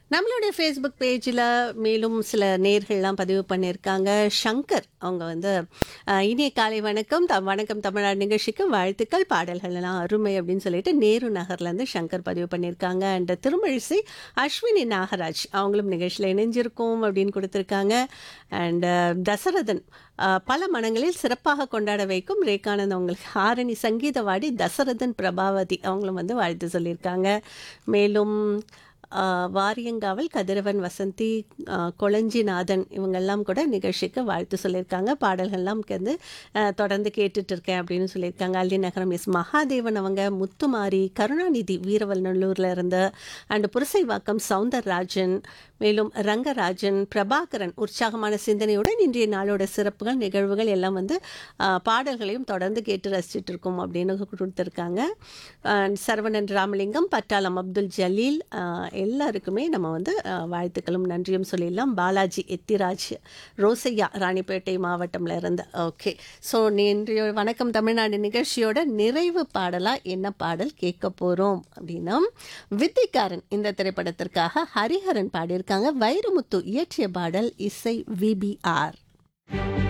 நம்மளுடைய ஃபேஸ்புக் பேஜில் மேலும் சில நேர்கள்லாம் பதிவு பண்ணியிருக்காங்க சங்கர் அவங்க வந்து அஹ், இனிய காலை வணக்கம் த வணக்கம் தமிழ்நாடு நிகழ்ச்சிக்கு வாழ்த்துக்கள் பாடல்கள் எல்லாம் அருமை அப்படின்னு சொல்லிட்டு நேரு நகர்லேருந்து சங்கர் பதிவு பண்ணியிருக்காங்க அண்ட் திருமழிசை அஸ்வினி நாகராஜ் அவங்களும் நிகழ்ச்சியில் இணைஞ்சிருக்கோம் அப்படின்னு கொடுத்துருக்காங்க அண்ட் தசரதன் அஹ், பல மனங்களில் சிறப்பாக கொண்டாட வைக்கும் ரேகானந்த் அவங்களுக்கு ஆரணி சங்கீதவாடி தசரதன் பிரபாவதி அவங்களும் வந்து வாழ்த்து சொல்லியிருக்காங்க மேலும் ஆஹ் வாரியங்காவல் கதிரவன் வசந்தி ஆஹ் கொளஞ்சிநாதன் இவங்கெல்லாம் கூட நிகழ்ச்சிக்கு வாழ்த்து சொல்லியிருக்காங்க பாடல்கள்லாம் வந்து ஆஹ் தொடர்ந்து கேட்டுட்டு இருக்கேன் அப்படின்னு சொல்லியிருக்காங்க அல்லி நகரம் எஸ் மகாதேவன் அவங்க முத்துமாரி கருணாநிதி வீரவல்நல்லூர்ல இருந்து அண்ட் புரசைவாக்கம் சவுந்தரராஜன் மேலும் ரங்கராஜன் பிரபாகரன் உற்சாகமான சிந்தனையுடன் இன்றைய நாளோட சிறப்புகள் நிகழ்வுகள் எல்லாம் வந்து ஆஹ் பாடல்களையும் தொடர்ந்து கேட்டு ரசிச்சுட்டு இருக்கோம் அப்படின்னு கொடுத்துருக்காங்க அண்ட் சரவணன் ராமலிங்கம் பட்டாளம் அப்துல் ஜலீல் ஆஹ் எல்லாருக்குமே நம்ம வந்து ஆஹ் வாழ்த்துக்களும் நன்றியும் சொல்லிடலாம் பாலாஜி எத்திராஜ் ரோசையா ராணிப்பேட்டை மாவட்டம்ல இருந்து ஓகே ஸோ இன்றைய வணக்கம் தமிழ்நாடு நிகழ்ச்சியோட நிறைவு பாடலாக என்ன பாடல் கேட்க போகிறோம் அப்படின்னா வித்திக்காரன் இந்த திரைப்படத்திற்காக ஹரிஹரன் பாடியிருக்காங்க வைரமுத்து இயற்றிய பாடல் இசை விபிஆர்